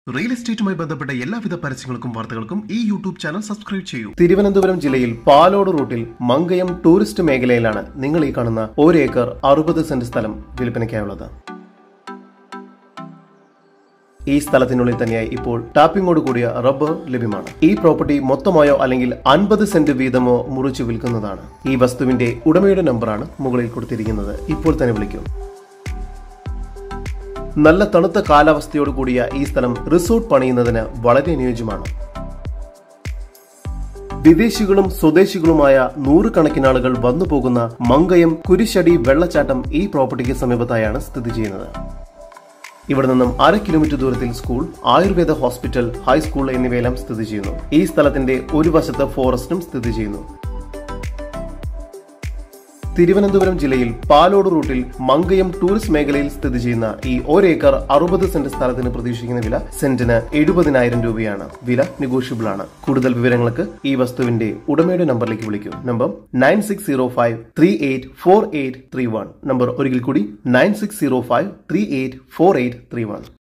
real എസ്റ്റേറ്റുമായി ബന്ധപ്പെട്ട എല്ലാവിധ പരസ്യങ്ങൾക്കും വാർത്തകൾക്കും ഈ യൂട്യൂബ് ചാനൽ സബ്സ്ക്രൈബ് ചെയ്യൂ തിരുവനന്തപുരം ജില്ലയിൽ പാലോട് റൂട്ടിൽ മങ്കയം ടൂറിസ്റ്റ് മേഖലയിലാണ് നിങ്ങൾ ഈ കാണുന്ന ഒരു ഏക്കർ അറുപത് സെന്റ് സ്ഥലം വിൽപ്പനയ്ക്കായുള്ളത് ഈ സ്ഥലത്തിനുള്ളിൽ തന്നെയായി ഇപ്പോൾ ടാപ്പിംഗോട് കൂടിയ റബ്ബർ ലഭ്യമാണ് ഈ പ്രോപ്പർട്ടി മൊത്തമായോ അല്ലെങ്കിൽ അൻപത് സെന്റ് വീതമോ മുറിച്ചു വിൽക്കുന്നതാണ് ഈ വസ്തുവിന്റെ ഉടമയുടെ നമ്പറാണ് മുകളിൽ കൊടുത്തിരിക്കുന്നത് ഇപ്പോൾ തന്നെ വിളിക്കൂ നല്ല തണുത്ത കാലാവസ്ഥയോട് കൂടിയ ഈ സ്ഥലം റിസോർട്ട് പണിയുന്നതിന് വളരെ അനുയോജ്യമാണ് വിദേശികളും സ്വദേശികളുമായ നൂറുകണക്കിന് ആളുകൾ വന്നു പോകുന്ന മങ്കയം കുരിശടി വെള്ളച്ചാട്ടം ഈ പ്രോപ്പർട്ടിക്ക് സമീപത്തായാണ് സ്ഥിതി ചെയ്യുന്നത് ഇവിടെ നിന്നും അര കിലോമീറ്റർ ദൂരത്തിൽ സ്കൂൾ ആയുർവേദ ഹോസ്പിറ്റൽ ഹൈസ്കൂൾ എന്നിവയെല്ലാം സ്ഥിതി ചെയ്യുന്നു ഈ സ്ഥലത്തിന്റെ ഒരു വശത്ത് ഫോറസ്റ്റും സ്ഥിതി ചെയ്യുന്നു തിരുവനന്തപുരം ജില്ലയിൽ പാലോട് റൂട്ടിൽ മങ്കയം ടൂറിസ്റ്റ് മേഖലയിൽ സ്ഥിതി ചെയ്യുന്ന ഈ ഒരേക്കർ അറുപത് സെന്റ് സ്ഥലത്തിന് പ്രതീക്ഷിക്കുന്ന വില സെന്റിന് എഴുപതിനായിരം രൂപയാണ് വില നെഗോഷ്യബിൾ ആണ് കൂടുതൽ വിവരങ്ങൾക്ക് ഈ വസ്തുവിന്റെ ഉടമയുടെ നമ്പറിലേക്ക് വിളിക്കൂ number nine six zero five three eight four eight three one number ഒരിക്കൽ കൂടി nine six zero five three eight four eight three one